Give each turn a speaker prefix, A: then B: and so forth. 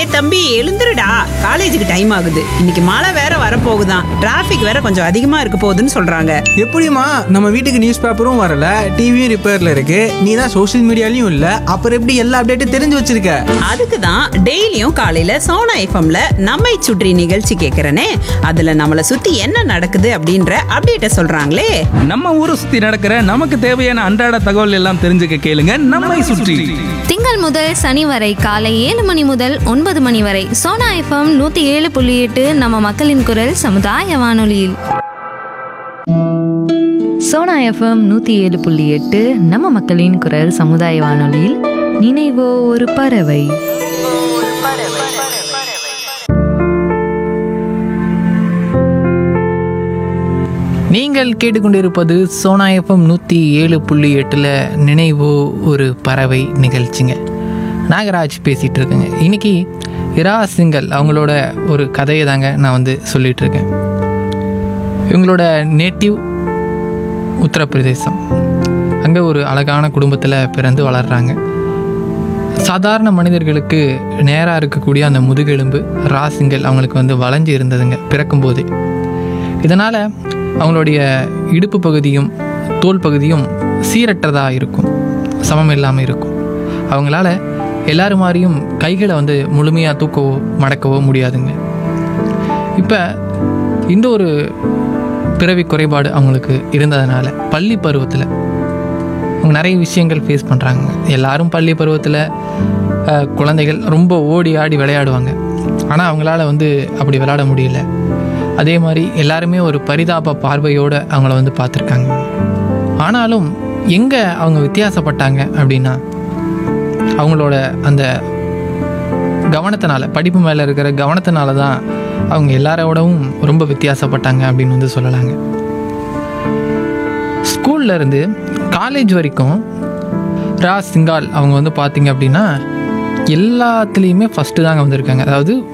A: டேய் தம்பி எழுந்துருடா காலேஜுக்கு டைம் ஆகுது இன்னைக்கு மழை வேற வரப்போகுதாம் டிராஃபிக் வேற கொஞ்சம் அதிகமா இருக்க போகுதுன்னு சொல்றாங்க
B: எப்படிம்மா நம்ம வீட்டுக்கு நியூஸ் பேப்பரும் வரல டிவியும் ரிப்பேர்ல இருக்கு நீ தான் சோஷியல் மீடியாலையும் இல்ல அப்புறம் எப்படி எல்லா அப்டேட்டும் தெரிஞ்சு வச்சிருக்க
A: அதுக்கு தான் டெய்லியும் காலையில சோனா எஃப்எம்ல நம்மை சுற்றி நிகழ்ச்சி கேட்கறனே அதுல நம்மளை சுத்தி என்ன நடக்குது அப்படின்ற அப்டேட்ட சொல்றாங்களே
C: நம்ம ஊரை சுத்தி நடக்கிற நமக்கு தேவையான அன்றாட தகவல் எல்லாம் தெரிஞ்சுக்க கேளுங்க நம்மை சுற்றி
D: திங்கள் முதல் சனி வரை காலை ஏழு மணி முதல் ஒன்பது மணி வரை சோனா எஃப்எம் நூத்தி ஏழு புள்ளி எட்டு நம்ம மக்களின் குரல் சமுதாய வானொலியில்
E: சோனா எஃப்எம் நூற்றி ஏழு புள்ளி எட்டு நம்ம மக்களின் குரல் சமுதாய வானொலியில் நினைவோ ஒரு பறவை
F: நீங்கள் கேட்டுக்கொண்டிருப்பது சோனா எஃப்எம் நூற்றி ஏழு புள்ளி எட்டில் நினைவோ ஒரு பறவை நிகழ்ச்சிங்க நாகராஜ் பேசிகிட்டு இருக்கேங்க இன்னைக்கு இரா சிங்கல் அவங்களோட ஒரு கதையை தாங்க நான் வந்து சொல்லிட்டு இருக்கேன் இவங்களோட நேட்டிவ் உத்தரப்பிரதேசம் அங்கே ஒரு அழகான குடும்பத்தில் பிறந்து வளர்கிறாங்க சாதாரண மனிதர்களுக்கு நேராக இருக்கக்கூடிய அந்த முதுகெலும்பு ராசிங்கள் அவங்களுக்கு வந்து வளைஞ்சு இருந்ததுங்க பிறக்கும்போதே இதனால் அவங்களுடைய இடுப்பு பகுதியும் தோல் பகுதியும் சீரற்றதாக இருக்கும் சமம் இல்லாமல் இருக்கும் அவங்களால எல்லாரும் மாதிரியும் கைகளை வந்து முழுமையாக தூக்கவோ மடக்கவோ முடியாதுங்க இப்போ இந்த ஒரு பிறவி குறைபாடு அவங்களுக்கு இருந்ததுனால பள்ளி பருவத்தில் அவங்க நிறைய விஷயங்கள் ஃபேஸ் பண்ணுறாங்க எல்லாரும் பள்ளி பருவத்தில் அஹ், குழந்தைகள் ரொம்ப ஓடி ஆடி விளையாடுவாங்க ஆனால் அவங்களால வந்து அப்படி விளையாட முடியல அதே மாதிரி எல்லாருமே ஒரு பரிதாப பார்வையோடு அவங்கள வந்து பார்த்துருக்காங்க ஆனாலும் எங்கே அவங்க வித்தியாசப்பட்டாங்க அப்படின்னா அவங்களோட அந்த கவனத்தினால படிப்பு மேலே இருக்கிற கவனத்தினால தான் அவங்க எல்லாரோடவும் ரொம்ப வித்தியாசப்பட்டாங்க அப்படின்னு வந்து சொல்லலாங்க ஸ்கூல்ல இருந்து காலேஜ் வரைக்கும் ரா சிங்கால் அவங்க வந்து பார்த்தீங்க அப்படின்னா எல்லாத்துலேயுமே ஃபஸ்ட்டு தாங்க வந்திருக்காங்க அதாவது